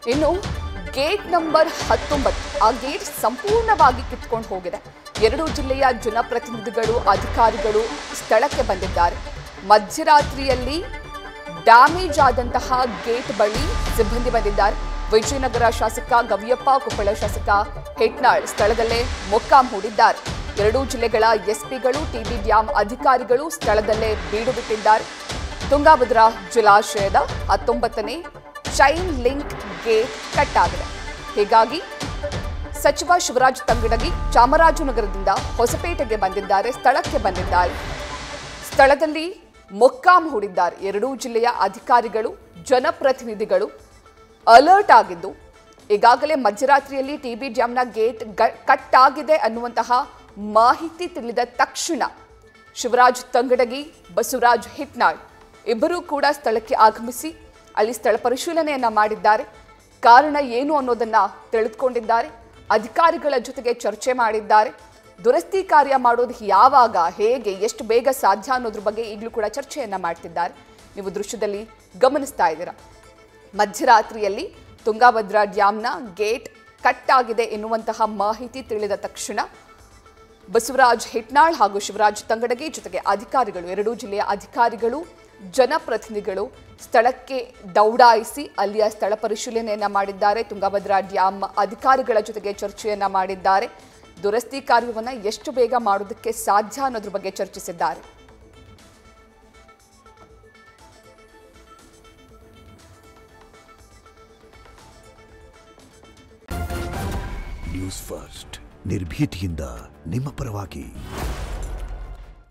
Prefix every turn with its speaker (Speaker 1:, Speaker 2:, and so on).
Speaker 1: ಇನ್ನು gate number ಹತ್ತೊಂಬತ್ತು ಆ ಗೇಟ್ ಸಂಪೂರ್ಣವಾಗಿ ಕಿತ್ಕೊಂಡು ಹೋಗಿದೆ ಎರಡೂ ಜಿಲ್ಲೆಯ ಜನಪ್ರತಿನಿಧಿಗಳು ಅಧಿಕಾರಿಗಳು ಸ್ಥಳಕ್ಕೆ ಬಂದಿದ್ದಾರೆ ಮಧ್ಯರಾತ್ರಿಯಲ್ಲಿ ಡ್ಯಾಮೇಜ್ ಆದಂತಹ ಗೇಟ್ ಬಳಿ ಸಿಬ್ಬಂದಿ ಬಂದಿದ್ದಾರೆ ವಿಜಯನಗರ ಶಾಸಕ ಗವಿಯಪ್ಪ ಕೊಪ್ಪಳ ಶಾಸಕ ಹೆಟ್ನಾಳ್ ಸ್ಥಳದಲ್ಲೇ ಮೊಕ್ಕಾಂ ಹೂಡಿದ್ದಾರೆ ಎರಡೂ ಜಿಲ್ಲೆಗಳ ಎಸ್ಪಿಗಳು ಟಿಬಿ ಡ್ಯಾಂ ಅಧಿಕಾರಿಗಳು ಸ್ಥಳದಲ್ಲೇ ಬೀಡು ಬಿಟ್ಟಿದ್ದಾರೆ ತುಂಗಾಭದ್ರಾ ಜಲಾಶಯದ ಹತ್ತೊಂಬತ್ತನೇ ಚೈನ್ ಲಿಂಕ್ ಗೇಟ್ ಕಟ್ ಆಗಿದೆ ಹೀಗಾಗಿ ಸಚಿವ ಶಿವರಾಜ್ ತಂಗಡಗಿ ಚಾಮರಾಜನಗರದಿಂದ ಹೊಸಪೇಟೆಗೆ ಬಂದಿದ್ದಾರೆ ಸ್ಥಳಕ್ಕೆ ಬಂದಿದ್ದಾರೆ ಸ್ಥಳದಲ್ಲಿ ಮೊಕ್ಕಾಂ ಹೂಡಿದ್ದಾರೆ ಎರಡೂ ಜಿಲ್ಲೆಯ ಅಧಿಕಾರಿಗಳು ಜನಪ್ರತಿನಿಧಿಗಳು ಅಲರ್ಟ್ ಆಗಿದ್ದು ಈಗಾಗಲೇ ಮಧ್ಯರಾತ್ರಿಯಲ್ಲಿ ಟಿಬಿ ಡ್ಯಾಮ್ನ ಗೇಟ್ ಗ- ಕಟ್ ಆಗಿದೆ ಅನ್ನುವಂತಹ ಮಾಹಿತಿ ತಿಳಿದ ತಕ್ಷಣ ಶಿವರಾಜ್ ತಂಗಡಗಿ ಬಸವರಾಜ್ ಹಿಟ್ನಾಳ್ ಇಬ್ಬರೂ ಕೂಡ ಸ್ಥಳಕ್ಕೆ ಆಗಮಿಸಿ ಅಲ್ಲಿ ಸ್ಥಳ ಪರಿಶೀಲನೆಯನ್ನ ಮಾಡಿದ್ದಾರೆ ಕಾರಣ ಏನು ಅನ್ನೋದನ್ನ ತಿಳಿದುಕೊಂಡಿದ್ದಾರೆ ಅಧಿಕಾರಿಗಳ ಜೊತೆಗೆ ಚರ್ಚೆ ಮಾಡಿದ್ದಾರೆ ದುರಸ್ತಿ ಕಾರ್ಯ ಮಾಡೋದು ಯಾವಾಗ ಹೇಗೆ ಎಷ್ಟು ಬೇಗ ಸಾಧ್ಯ ಅನ್ನೋದ್ರ ಬಗ್ಗೆ ಈಗಲೂ ಕೂಡ ಚರ್ಚೆಯನ್ನ ಮಾಡ್ತಿದ್ದಾರೆ ನೀವು ದೃಶ್ಯದಲ್ಲಿ ಗಮನಿಸ್ತಾ ಇದ್ದೀರಾ ಮಧ್ಯರಾತ್ರಿಯಲ್ಲಿ ತುಂಗಾಭದ್ರಾ ಡ್ಯಾಮ್ನ ಗೇಟ್ ಕಟ್ ಆಗಿದೆ ಎನ್ನುವಂತಹ ಮಾಹಿತಿ ತಿಳಿದ ತಕ್ಷಣ ಬಸವರಾಜ್ ಹಿಟ್ನಾಳ್ ಹಾಗೂ ಶಿವರಾಜ್ ತಂಗಡಗಿ ಜೊತೆಗೆ ಅಧಿಕಾರಿಗಳು ಎರಡೂ ಜಿಲ್ಲೆಯ ಅಧಿಕಾರಿಗಳು ಜನಪ್ರತಿನಿಧಿಗಳು ಸ್ಥಳಕ್ಕೆ ದೌಡಾಯಿಸಿ ಅಲ್ಲಿಯ ಸ್ಥಳ ಪರಿಶೀಲನೆಯನ್ನ ಮಾಡಿದ್ದಾರೆ ತುಂಗಭದ್ರಾ ಡ್ಯಾಮ್ ಅಧಿಕಾರಿಗಳ ಜೊತೆಗೆ ಚರ್ಚೆಯನ್ನ ಮಾಡಿದ್ದಾರೆ ದುರಸ್ತಿ ಕಾರ್ಯವನ್ನ ಎಷ್ಟು ಬೇಗ ಮಾಡೋದಕ್ಕೆ ಸಾಧ್ಯ ಅನ್ನೋದ್ರ ಬಗ್ಗೆ ಚರ್ಚಿಸಿದ್ದಾರೆ
Speaker 2: ನ್ಯೂಸ್ ಫಸ್ಟ್ ನಿರ್ಭೀತಿಯಿಂದ ನಿಮ್ಮ ಪರವಾಗಿ